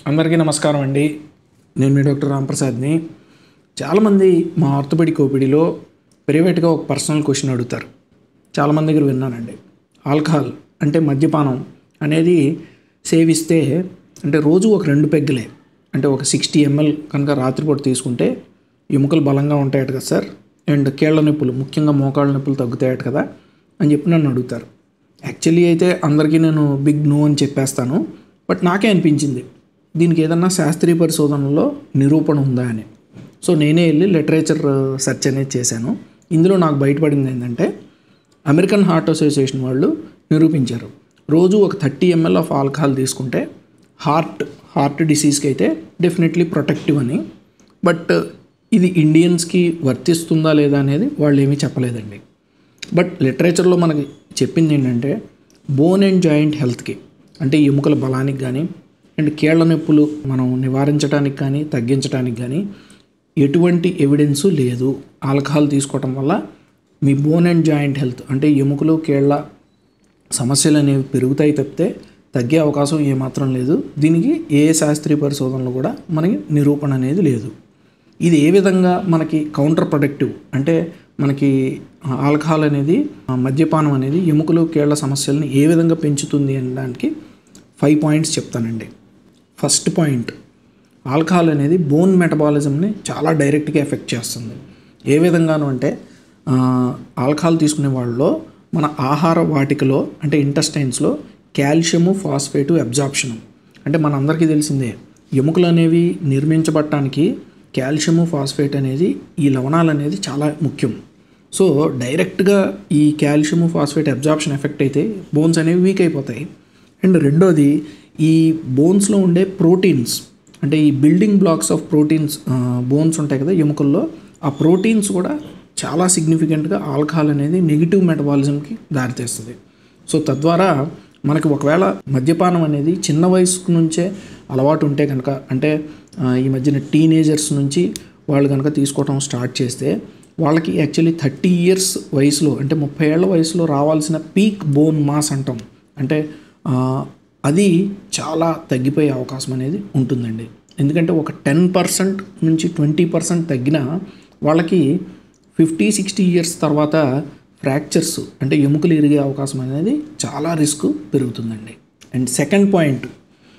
అందరికీ నమస్కారం అండి నేను మీ డాక్టర్ రాంప్రసాద్ని చాలామంది మా ఆర్థోపెడిక్ ఓపీడీలో ప్రైవేట్గా ఒక పర్సనల్ క్వశ్చన్ అడుగుతారు చాలామంది దగ్గర విన్నానండి ఆల్కహాల్ అంటే మద్యపానం అనేది సేవిస్తే అంటే రోజు ఒక రెండు పెగ్గులే అంటే ఒక సిక్స్టీ ఎంఎల్ కనుక రాత్రిపూట తీసుకుంటే ఎముకలు బలంగా ఉంటాయట కదా సార్ అండ్ కీళ్ళ నొప్పులు ముఖ్యంగా మోకాళ్ళ నొప్పులు తగ్గుతాయట కదా అని చెప్పి నన్ను అడుగుతారు యాక్చువల్లీ అయితే అందరికీ నేను బిగ్ నో అని చెప్పేస్తాను బట్ నాకే అనిపించింది దీనికి ఏదన్నా శాస్త్రీయ పరిశోధనలో నిరూపణ ఉందా అని సో నేనే వెళ్ళి లిటరేచర్ సెర్చ్ అనేది చేశాను ఇందులో నాకు బయటపడింది ఏంటంటే అమెరికన్ హార్ట్ అసోసియేషన్ వాళ్ళు నిరూపించారు రోజు ఒక థర్టీ ఎంఎల్ ఆఫ్ ఆల్కహాల్ తీసుకుంటే హార్ట్ హార్ట్ డిసీజ్కి అయితే డెఫినెట్లీ ప్రొటెక్టివ్ అని బట్ ఇది ఇండియన్స్కి వర్తిస్తుందా లేదా అనేది వాళ్ళు ఏమీ చెప్పలేదండి బట్ లిటరేచర్లో మనకి చెప్పింది ఏంటంటే బోన్ అండ్ జాయింట్ హెల్త్కి అంటే ఎముకల బలానికి కానీ అండ్ కీళ్ళ నొప్పులు మనం నివారించడానికి కానీ తగ్గించడానికి కానీ ఎటువంటి ఎవిడెన్సు లేదు ఆల్కహాల్ తీసుకోవటం వల్ల మీ బోన్ అండ్ జాయింట్ హెల్త్ అంటే ఎముకలు కీళ్ళ సమస్యలు అనేవి పెరుగుతాయి తప్పితే తగ్గే అవకాశం ఏమాత్రం లేదు దీనికి ఏ శాస్త్రీయ పరిశోధనలు కూడా మనకి నిరూపణ అనేది లేదు ఇది ఏ విధంగా మనకి కౌంటర్ ప్రొడక్టివ్ అంటే మనకి ఆల్కహాల్ అనేది ఆ, మద్యపానం అనేది ఎముకలు కీళ్ళ సమస్యల్ని ఏ విధంగా పెంచుతుంది అనడానికి ఫైవ్ పాయింట్స్ చెప్తానండి ఫస్ట్ పాయింట్ ఆల్కహాల్ అనేది బోన్ మెటబాలిజంని చాలా డైరెక్ట్గా ఎఫెక్ట్ చేస్తుంది ఏ విధంగాను అంటే ఆ, ఆల్కహాల్ తీసుకునే వాళ్ళలో మన ఆహార వాటికలో అంటే ఇంటెస్టైన్స్లో కాల్షియము ఫాస్ఫేటు అబ్జార్ప్షన్ అంటే మనందరికీ తెలిసిందే ఎముకలు అనేవి నిర్మించబడటానికి కాల్షియము ఫాస్ఫేట్ అనేది ఈ లవణాలు అనేది చాలా ముఖ్యం సో డైరెక్ట్గా ఈ కాల్షియము ఫాస్ఫేట్ అబ్జార్ప్షన్ ఎఫెక్ట్ అయితే బోన్స్ అనేవి వీక్ అయిపోతాయి అండ్ రెండోది ఈ బోన్స్లో ఉండే ప్రోటీన్స్ అంటే ఈ building blocks of proteins bones ఉంటాయి కదా ఎముకల్లో ఆ ప్రోటీన్స్ కూడా చాలా సిగ్నిఫికెంట్గా ఆల్కహాల్ అనేది నెగిటివ్ మెటబాలిజంకి దారితీస్తుంది సో తద్వారా మనకి ఒకవేళ మద్యపానం అనేది చిన్న వయసు నుంచే అలవాటు ఉంటే కనుక అంటే ఆ, ఈ మధ్యన టీనేజర్స్ నుంచి వాళ్ళు కనుక తీసుకోవటం స్టార్ట్ చేస్తే వాళ్ళకి యాక్చువల్లీ థర్టీ ఇయర్స్ వయసులో అంటే ముప్పై ఏళ్ళ వయసులో రావాల్సిన పీక్ బోన్ మాస్ అంటాం అంటే ఆ, అది చాలా తగ్గిపోయే అవకాశం అనేది ఉంటుందండి ఎందుకంటే ఒక టెన్ పర్సెంట్ నుంచి ట్వంటీ పర్సెంట్ తగ్గినా వాళ్ళకి ఫిఫ్టీ సిక్స్టీ ఇయర్స్ తర్వాత ఫ్రాక్చర్స్ అంటే ఎముకలు ఇరిగే అవకాశం అనేది చాలా రిస్క్ పెరుగుతుందండి అండ్ సెకండ్ పాయింట్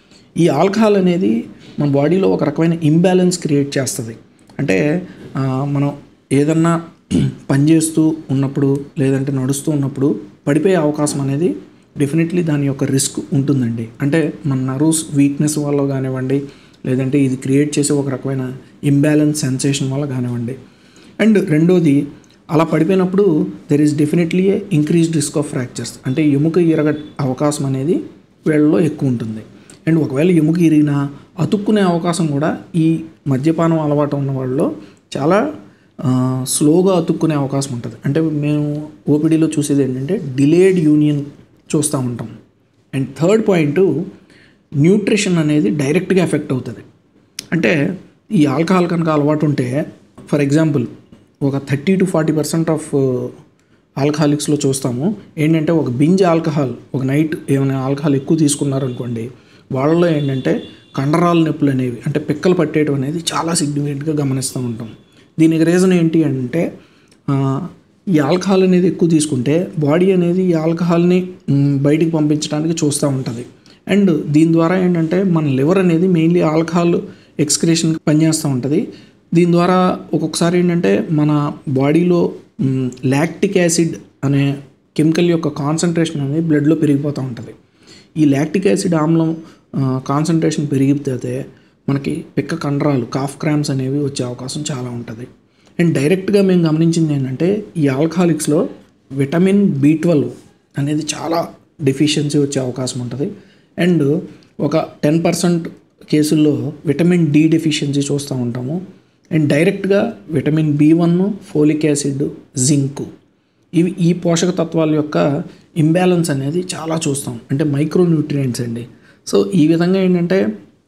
ఈ ఆల్కహాల్ అనేది మన బాడీలో ఒక రకమైన ఇంబ్యాలెన్స్ క్రియేట్ చేస్తుంది అంటే ఆ, మనం ఏదన్నా పనిచేస్తూ ఉన్నప్పుడు లేదంటే నడుస్తూ ఉన్నప్పుడు పడిపోయే అవకాశం అనేది డెఫినెట్లీ దాని యొక్క రిస్క్ ఉంటుందండి అంటే మన నర్వ్స్ వీక్నెస్ వల్ల కానివ్వండి లేదంటే ఇది క్రియేట్ చేసే ఒక రకమైన ఇంబ్యాలెన్స్ సెన్సేషన్ వల్ల కానివ్వండి అండ్ రెండోది అలా పడిపోయినప్పుడు there is definitely a increased risk of fractures అంటే ఎముక ఇరగ అవకాశం అనేది వీళ్ళలో ఎక్కువ ఉంటుంది అండ్ ఒకవేళ ఎముక ఇరిగినా అతుక్కునే అవకాశం కూడా ఈ మద్యపానం అలవాటు ఉన్న వాళ్ళలో చాలా ఆ, స్లోగా అతుక్కునే అవకాశం ఉంటుంది అంటే మేము ఓపీడీలో చూసేది ఏంటంటే డిలేడ్ యూనియన్ చూస్తూ ఉంటాం అండ్ థర్డ్ పాయింట్ న్యూట్రిషన్ అనేది డైరెక్ట్గా ఎఫెక్ట్ అవుతుంది అంటే ఈ ఆల్కహాల్ కనుక అలవాటు ఉంటే ఫర్ ఎగ్జాంపుల్ ఒక thirty to forty percent of ఆల్కహాలిక్స్లో చూస్తాము ఏంటంటే ఒక బింజ్ ఆల్కహాల్ ఒక నైట్ ఏమైనా ఆల్కహాల్ ఎక్కువ తీసుకున్నారనుకోండి వాళ్ళలో ఏంటంటే కండరాల నొప్పులు అనేవి అంటే పిక్కలు పట్టేయడం అనేది చాలా సిగ్నిఫికెంట్గా గమనిస్తూ ఉంటాం దీనికి రీజన్ ఏంటి అంటే ఆ, ఈ ఆల్కహాల్ అనేది ఎక్కువ తీసుకుంటే బాడీ అనేది ఈ ఆల్కహాల్ని మ్, బయటికి పంపించడానికి చూస్తూ ఉంటుంది అండ్ దీని ద్వారా ఏంటంటే మన లివర్ అనేది మెయిన్లీ ఆల్కహాల్ ఎక్స్క్రేషన్కి పనిచేస్తూ ఉంటుంది దీని ద్వారా ఒక్కొక్కసారి ఏంటంటే మన బాడీలో లాక్టిక్ యాసిడ్ అనే కెమికల్ యొక్క కాన్సన్ట్రేషన్ అనేది బ్లడ్లో పెరిగిపోతూ ఉంటుంది ఈ లాక్టిక్ యాసిడ్ ఆమ్లం కాన్సన్ట్రేషన్ పెరిగితే మనకి పిక్క కండరాలు కాఫ్ క్రామ్స్ అనేవి వచ్చే అవకాశం చాలా ఉంటుంది అండ్ డైరెక్ట్గా మేము గమనించింది ఏంటంటే ఈ ఆల్కహాలిక్స్లో విటమిన్ బి ట్వెల్వ్ అనేది చాలా డెఫిషియన్సీ వచ్చే అవకాశం ఉంటుంది అండ్ ఒక టెన్ పర్సెంట్ కేసుల్లో విటమిన్ డి డెఫిషియన్సీ చూస్తూ ఉంటాము అండ్ డైరెక్ట్గా vitamin B one folic acid zinc ఇవి ఈ పోషక తత్వాల యొక్క ఇంబ్యాలెన్స్ అనేది చాలా చూస్తాం అంటే మైక్రో న్యూట్రియంట్స్ అండి సో ఈ విధంగా ఏంటంటే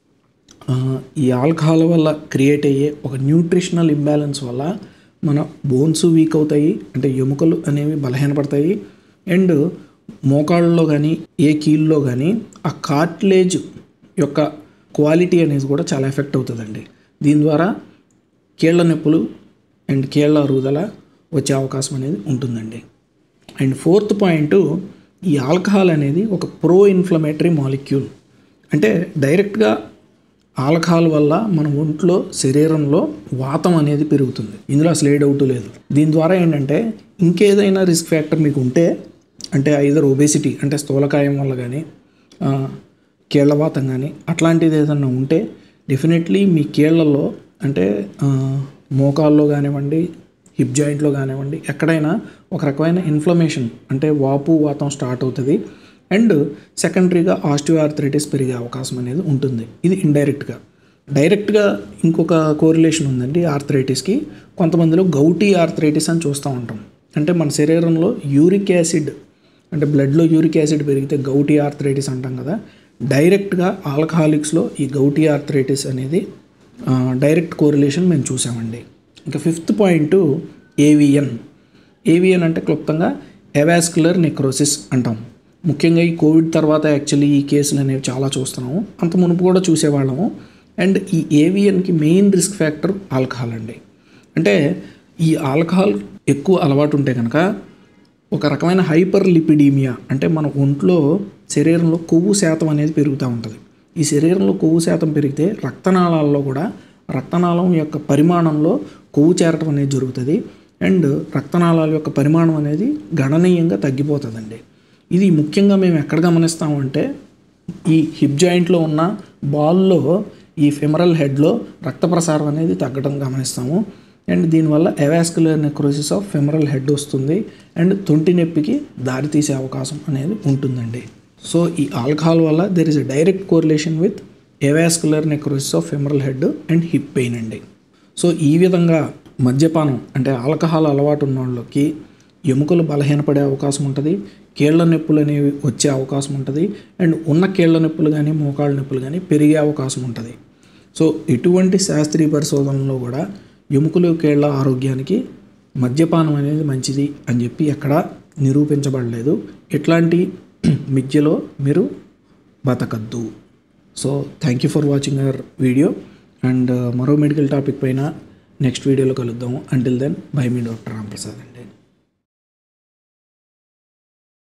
ఆ, ఈ ఆల్కహాల్ వల్ల క్రియేట్ అయ్యే ఒక న్యూట్రిషనల్ ఇంబ్యాలెన్స్ వల్ల మన బోన్స్ వీక్ అవుతాయి అంటే ఎముకలు అనేవి బలహీనపడతాయి అండ్ మోకాళ్ళలో కానీ ఏ కీల్లో కానీ ఆ కార్ట్లేజ్ యొక్క క్వాలిటీ అనేది కూడా చాలా ఎఫెక్ట్ అవుతుందండి దీని ద్వారా కీళ్ళ నొప్పులు అండ్ కీళ్ళ అరుగుదల వచ్చే అవకాశం అనేది ఉంటుందండి అండ్ ఫోర్త్ పాయింట్ ఈ ఆల్కహాల్ అనేది ఒక ప్రో ఇన్ఫ్లమేటరీ మాలిక్యూల్ అంటే డైరెక్ట్గా ఆల్కహాల్ వల్ల మన ఒంట్లో శరీరంలో వాతం అనేది పెరుగుతుంది ఇందులో అసలు ఏ డౌట్ లేదు దీని ద్వారా ఏంటంటే ఇంకేదైనా రిస్క్ ఫ్యాక్టర్ మీకు ఉంటే అంటే ఐదర్ ఒబేసిటీ అంటే స్థూలకాయం వల్ల కానీ కీళ్ళవాతం కానీ అట్లాంటిది ఏదన్నా ఉంటే డెఫినెట్లీ మీ కీళ్ళల్లో అంటే ఆ, మోకాల్లో కానివ్వండి హిప్ జాయింట్లో కానివ్వండి ఎక్కడైనా ఒక రకమైన ఇన్ఫ్లమేషన్ అంటే వాపు వాతం స్టార్ట్ అవుతుంది అండ్ సెకండరీగా ఆస్టియోఆర్థరైటిస్ పెరిగే అవకాశం అనేది ఉంటుంది ఇది ఇండైరెక్ట్గా డైరెక్ట్గా ఇంకొక కోరిలేషన్ ఉందండి ఆర్థరైటిస్కి కొంతమందిలో గౌటీ ఆర్థరైటిస్ అని చూస్తూ ఉంటాం అంటే మన శరీరంలో యూరిక్ యాసిడ్ అంటే బ్లడ్లో యూరిక్ యాసిడ్ పెరిగితే గౌటీ ఆర్థరైటిస్ అంటాం కదా డైరెక్ట్గా ఆల్కహాలిక్స్లో ఈ గౌటీ ఆర్థరైటిస్ అనేది ఆ, డైరెక్ట్ కోరిలేషన్ మేము చూసామండి ఇంకా ఫిఫ్త్ పాయింట్ ఏవిఎన్ ఏవిఎన్ అంటే క్లుప్తంగా ఎవాస్కులర్ నెక్రోసిస్ అంటాం ముఖ్యంగా ఈ కోవిడ్ తర్వాత యాక్చువల్లీ ఈ కేసులు అనేవి చాలా చూస్తున్నాము అంత మునుపు కూడా చూసేవాళ్ళము అండ్ ఈ ఏవిఎన్కి మెయిన్ రిస్క్ ఫ్యాక్టర్ ఆల్కహాల్ అండి అంటే ఈ ఆల్కహాల్ ఎక్కువ అలవాటు ఉంటే కనుక ఒక రకమైన హైపర్ లిపిడీమియా అంటే మన ఒంట్లో శరీరంలో కొవ్వు శాతం అనేది పెరుగుతూ ఉంటుంది ఈ శరీరంలో కొవ్వు శాతం పెరిగితే రక్తనాళాల్లో కూడా రక్తనాళం యొక్క పరిమాణంలో కొవ్వు చేరటం అనేది జరుగుతుంది అండ్ రక్తనాళాల యొక్క పరిమాణం అనేది గణనీయంగా తగ్గిపోతుందండి ఇది ముఖ్యంగా మేము ఎక్కడ గమనిస్తామంటే ఈ హిప్ జాయింట్లో ఉన్న బాల్లో ఈ ఫెమరల్ హెడ్లో రక్త ప్రసారం అనేది తగ్గడం గమనిస్తాము అండ్ దీనివల్ల avascular necrosis of femoral head వస్తుంది అండ్ తొంటి నొప్పికి దారితీసే అవకాశం అనేది ఉంటుందండి సో ఈ ఆల్కహాల్ వల్ల there is a direct correlation with avascular necrosis of femoral head and hip pain అండి సో ఈ విధంగా మద్యపానం అంటే ఆల్కహాల్ అలవాటు ఉన్న వాళ్ళకి ఎముకలు బలహీనపడే అవకాశం ఉంటుంది కీళ్ళ నొప్పులు అనేవి వచ్చే అవకాశం ఉంటుంది అండ్ ఉన్న కీళ్ళ నొప్పులు కానీ మోకాళ్ళ నొప్పులు కానీ పెరిగే అవకాశం ఉంటుంది సో ఎటువంటి శాస్త్రీయ పరిశోధనలో కూడా ఎముకలు కీళ్ళ ఆరోగ్యానికి మద్యపానం అనేది మంచిది అని చెప్పి ఎక్కడా నిరూపించబడలేదు ఇట్లాంటి మిథ్యలో మీరు బతకద్దు so thank you for watching our video and మరో మెడికల్ టాపిక్ పైన నెక్స్ట్ వీడియోలో కలుద్దాము అంటిల్ దెన్ బై మీ డాక్టర్ రాంప్రసాద్ అండి